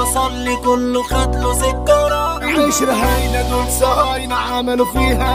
تصلي كله خد له سكرة عشرة هاينة دول صهاينة عملوا فيها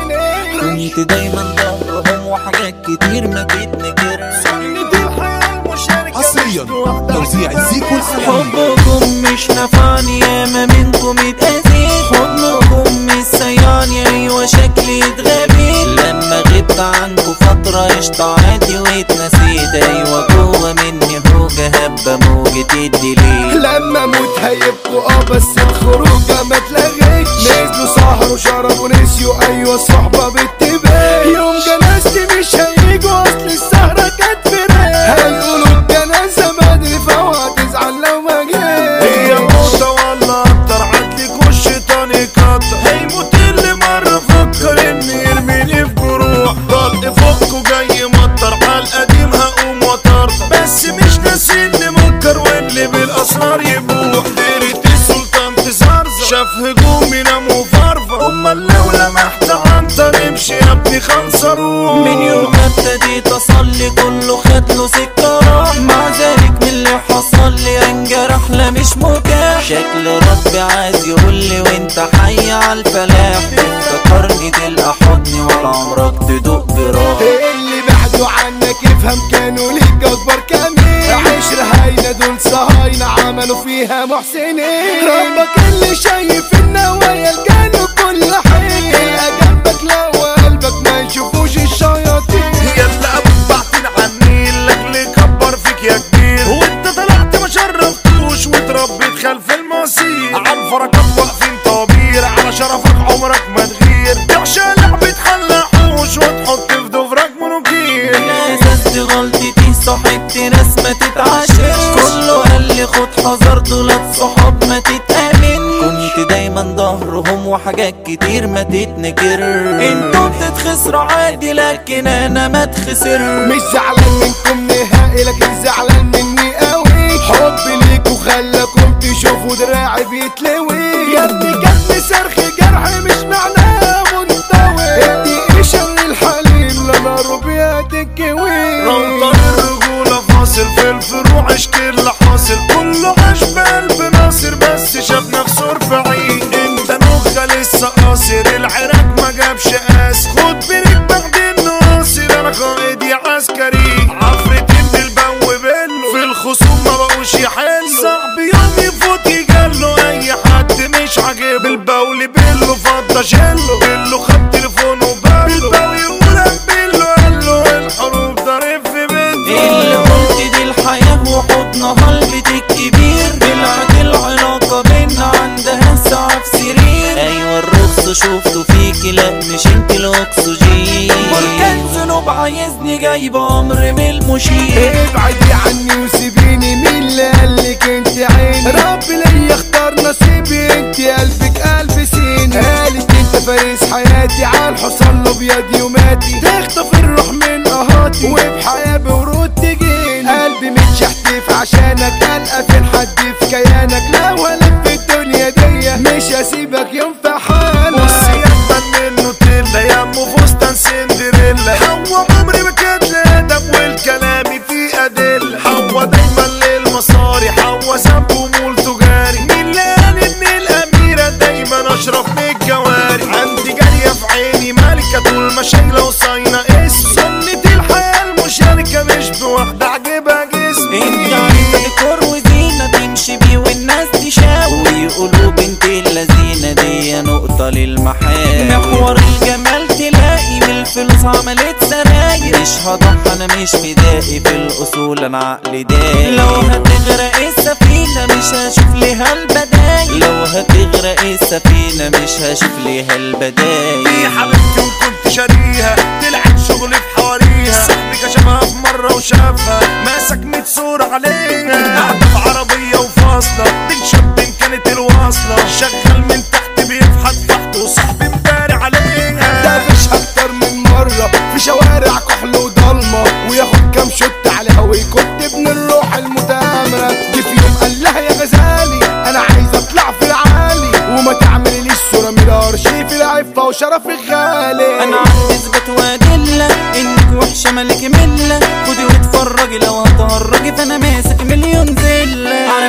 محسنين كنت دايما ظهرهم وحاجات كتير ما تتنكر سنة الحياة المشاركة حصريا مش لوحدها. توزيع زيكو الحلمي حبكم مش نفعني ياما منكم اتأذيت حضنكم مش سيعني ايوه شكلي اتغبيت لما غبت عنكم فترة قشطة عادي واتنسيت ايوه جوه مني هوجة هبة موجة الدليل لما موت هيبقوا اه بس الخروجة ما تلغيش نزلوا سهروا شربوا نسيوا ايوه الصحبة بتبان يوم جنازتي مش هيجوا اصل السهرة كانت فراق هيقولوا الجنازة بدري فهو هتزعل لو ما جاش هي موتة ولا اكتر عدلك والشيطان يكتر هيموت اللي مرة فكر اني يرميني في جروح ضل فوقه جاي مطر على القديم هقوم وطرطر بس مش ناسي اللي منكر واللي بالاسرار يبوح ديرة السلطان تزرزر شاف هجومي نام وفرفر امال لو لمحت عنتر امشي يا ابني خنصروح من يوم ما ابتديت اصلي كله خد له سكرة مع ذلك من اللي حصل لي انجرح لا مش مكافح شكل ربي عايز يقول لي وانت حي على الفلاح تفتكرني تلقى حضني ولا عمرك تدوق براح اللي بعدوا عنك يفهم كانوا ليك اكبر كمين عشرة هاينة دول صهاينة عملوا فيها محسنين ربك اللي شايف النوايا الجانب كل حين يلقى جنبك لا وقلبك ما يشوفوش الشياطين يلا ابوك بعتين عني اللي كبر فيك يا كبير وانت طلعت ما شرفتوش وتربيت خلف المصير على الفركات واقفين طوابير على شرفك عمرك ما تغير تعشى لعبة حلاحوش وتحط في ضفرك منوكير الاساس دي غلطتي صاحبت ناس ما تتعاشرش كله قال لي خد حذر دولت صحاب ما تتامن كنت دايما ظهرهم وحاجات كتير ما تتنكر انتوا بتتخسروا عادي لكن انا ما اتخسر مش زعلان منكم نهائي لكن زعلان مني قوي حبي ليكوا خلاكم تشوفوا دراعي بيتلوي يا ابني جنبي صرخ جرح مش معناه منطوي ادي ايشة للحليم لا نار بيد الكوي رمضان الرجولة فاصل في الفروع اشكي اللي حاصل كله عاش بقلب ناصر بس شاف نفسه رفعي انت نخة لسه قاصر العراق ما جابش قاس خد بريك بعد الناصر انا قائدي عسكري عفرتين بالبو بلو في الخصوم ما بقوش يحلوا صاحبي يوم يفوت يجله اي حد مش عاجب البول بلو فضى شله بلو خد تليفونه بلو بالبو يقولك بلو قال له الحروب ضارب في بنته اللي قلت دي الحياة وحضنها البيت الكبير طلعت العلاقة بينا عندها ساعة في سرير أيوة الرخص شفته فيكي لا مش انت الأكسجين كان ذنوب عايزني جايب أمر من المشير ابعدي عني وسيبيني مين اللي قالك انت عيني ربي ليا اختار نصيبي انت قلبك قلب سين قالت انت فارس حياتي على الحصان الابيض يوماتي تخطف الروح من قهاتي وبحياة بورود تجيني قلبي متشحتف عشانك القى فين حد في كيانك لا ولا في الدنيا دي مش هسيبك يوم في حالك بص يا من نوتيلا يا ام فستان سندريلا حوا عمري ما كانت لا ادب والكلام فيه ادله حوا دايما للمصاري حوا سب ومول تجاري مين اللي قال ان الاميره دايما اشرف من الجواري عندي جاريه في عيني مالكه طول ما شايله وصاينه اسم سنه الحياه المشاركه مش بواحده عجبها انت جسمي عايزة ديكور وزينة تمشي بيه والناس تشاور ويقولوا بنت اللذينة دي نقطة للمحاور محور الجمال تلاقي من الفلوس عملت سراير مش هضحى انا مش فدائي في الاصول انا عقلي داير لو هتغرق السفينة مش هشوف ليها البدايل لو هتغرق السفينة مش هشوف ليها دي البدايل حبيبتي وكنت شاريها طلعت شغلي في حواريها صاحبي كشفها في مرة وشافها ماسك ميت صورة عليها قاعدة في عربية وفاصلة بين شاب كانت الواصلة شغال من تحت بيفحت تحت وصاحبي مداري عليها دافش اكتر من مرة في شوارع كحل وضلمة وياخد كام شوت عليها ويكت ابن الروح المتآمرة جه في يوم قال لها يا غزالي انا عايز اطلع في العالي وما تعمليليش صورة ميرار شيف العفة وشرفك غالي انا عندي اثبات وادله انك وحشه ملك مله خدي واتفرجي لو هتهرجي فانا ماسك مليون زله عارف ان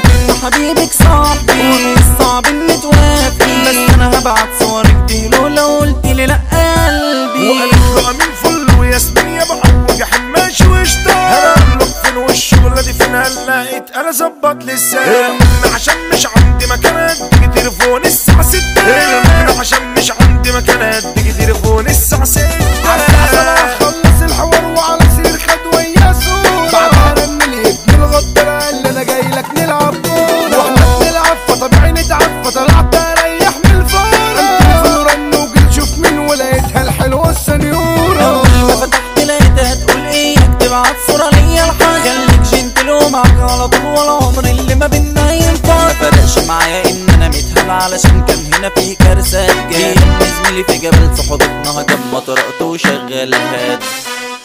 حبيبك صاحبي الصعب ان توافي بس انا هبعت صورك تهلو لو قلت لي لا قلبي وقالت له امين فل وياسمين يا بعوج حماشي واشتاق هقابلك فين والشغلة دي فين هلقيت انا ظبط لسه عشان مش عندي مكانات تيجي تليفون الساعة ستة عشان مش عندي مكانات تيجي تليفون الساعة ستة خلص الحوار وعلى سير خد ويا سور بعد ان الابن الغدر قال لي انا جاي لك نلعب كوره واحنا بنلعب فطبيعي نتعب فطلعت اريح من الفار التليفون رن وجيت شوف مين ولقيتها الحلوه السنيوره اول ما فتحت لقيتها تقول ايه تبعت صورة ليا الحاجة خليك جنتل ومعاك على طول ولا عمر اللي ما بينا ينفع ما فرقش معايا ان انا متهل علشان كان هنا في كارثة جاي زميلي في جبل صحبتنا هجم ما طرقت وشغال هاد